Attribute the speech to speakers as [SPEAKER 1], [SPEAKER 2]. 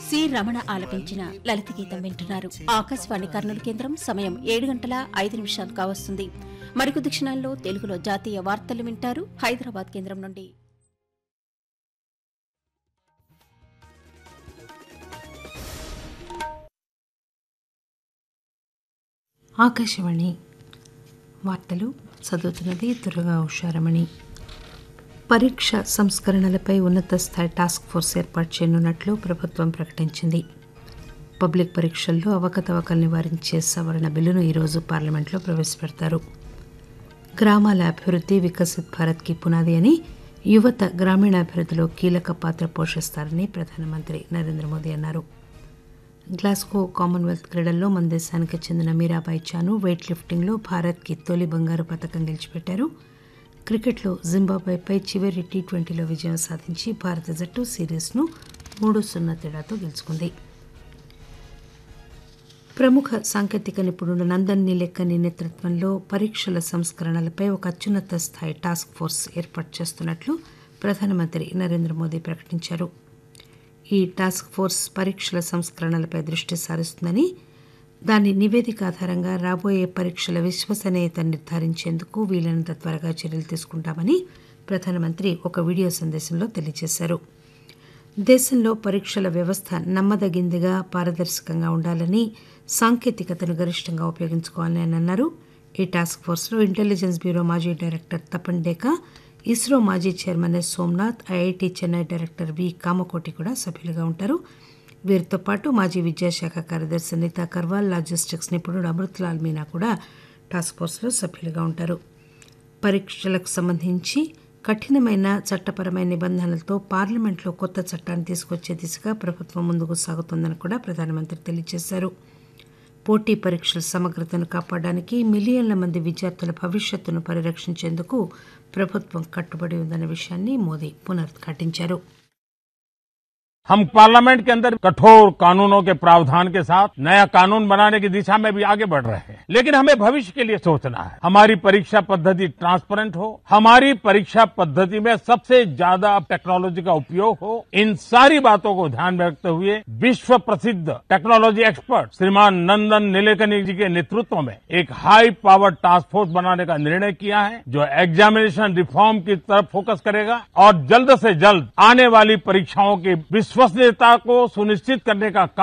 [SPEAKER 1] C Ramana ఆలపించిన లలిత గీతం వింటున్నారు ఆకాశవాణి కర్నూలు కేంద్రం సమయం ఏడు గంటల ఐదు నిమిషాలు కావస్తుంది మరికొద్ది క్షణాల్లో తెలుగులో జాతీయ వార్తలు వింటారు హైదరాబాద్ కేంద్రం నుండి
[SPEAKER 2] ఆకాశవాణి వార్తలు చదువుతున్నది దుర్గా ఉషారమణి పరీక్ష సంస్కరణలపై ఉన్నత స్థాయి టాస్క్ ఫోర్స్ ఏర్పాటు చేయనున్నట్లు ప్రభుత్వం ప్రకటించింది పబ్లిక్ పరీక్షల్లో అవకతవకలు నివారించే సవరణ బిల్లును ఈరోజు పార్లమెంట్లో ప్రవేశపెడతారు గ్రామాల అభివృద్ధి వికసిత్ భారత్కి పునాది అని యువత గ్రామీణాభివృద్ధిలో కీలక పాత్ర పోషిస్తారని ప్రధానమంత్రి నరేంద్ర మోదీ అన్నారు గ్లాస్గో కామన్వెల్త్ క్రీడల్లో మన దేశానికి చెందిన మీరాబాయి చాను వెయిట్ లిఫ్టింగ్లో భారత్కి తొలి బంగారు పథకం గెలిచిపెట్టారు క్రికెట్లో జింబాబ్వేపై చివరి టీ ట్వంటీలో విజయం సాధించి భారత జట్టు సిరీస్ను మూడు సున్నా తేడాతో గెలుచుకుంది ప్రముఖ సాంకేతిక నిపుణుడు నందన్ నీలెక్కని నేతృత్వంలో పరీక్షల సంస్కరణలపై ఒక అత్యున్నత స్థాయి టాస్క్ ఫోర్స్ ఏర్పాటు చేస్తున్నట్లు ప్రధానమంత్రి నరేంద్ర మోదీ ప్రకటించారు ఈ టాస్క్ ఫోర్స్ పరీక్షల సంస్కరణలపై దృష్టి సారిస్తుందని దాని నివేదిక ఆధారంగా రాబోయే పరీక్షల విశ్వసనీయత నిర్ధారించేందుకు వీలైనంత త్వరగా చర్యలు తీసుకుంటామని ప్రధానమంత్రి ఒక వీడియో సందేశంలో తెలియజేశారు దేశంలో పరీక్షల వ్యవస్థ నమ్మదగిందిగా పారదర్శకంగా ఉండాలని సాంకేతికతను గరిష్టంగా ఉపయోగించుకోవాలని ఆయన అన్నారు ఈ టాస్క్ ఫోర్స్లో ఇంటెలిజెన్స్ బ్యూరో మాజీ డైరెక్టర్ తపన్ డేకా ఇస్రో మాజీ chairman S Somanath IIT Chennai director V Kamakoti కూడా సభ్యులుగా ఉంటారు వీరితో పాటు మాజీ విద్యాశాఖ కార్యదర్శి నీతా కర్వాల్ లాజిస్టిక్స్ నిపుణుడు అమృత్లాల్ మీనా కూడా టాస్క్ ఫోర్స్లో సభ్యులుగా ఉంటారు పరీక్షలకు సంబంధించి కఠినమైన చట్టపరమైన నిబంధనలతో పార్లమెంట్లో కొత్త చట్టాన్ని తీసుకొచ్చే దిశగా ప్రభుత్వం ముందుకు సాగుతోందని కూడా ప్రధానమంత్రి తెలియజేశారు పోటీ పరీక్షల సమగ్రతను కాపాడడానికి మిలియన్ల మంది విద్యార్థుల భవిష్యత్తును పరిరక్షించేందుకు ప్రభుత్వం కట్టుబడి ఉందన్న విషయాన్ని మోదీ పునరుద్ఘాటించారు
[SPEAKER 3] हम पार्लियामेंट के अंदर कठोर कानूनों के प्रावधान के साथ नया कानून बनाने की दिशा में भी आगे बढ़ रहे हैं लेकिन हमें भविष्य के लिए सोचना है हमारी परीक्षा पद्धति ट्रांसपेरेंट हो हमारी परीक्षा पद्धति में सबसे ज्यादा टेक्नोलॉजी का उपयोग हो इन सारी बातों को ध्यान में रखते हुए विश्व प्रसिद्ध टेक्नोलॉजी एक्सपर्ट श्रीमान नंदन नीलेकनी जी के नेतृत्व में एक हाई पावर टास्क फोर्स बनाने का निर्णय किया है जो एग्जामिनेशन रिफॉर्म की तरफ फोकस करेगा और जल्द से जल्द आने वाली परीक्षाओं की विश्वसनीयता को सुनिश्चित करने का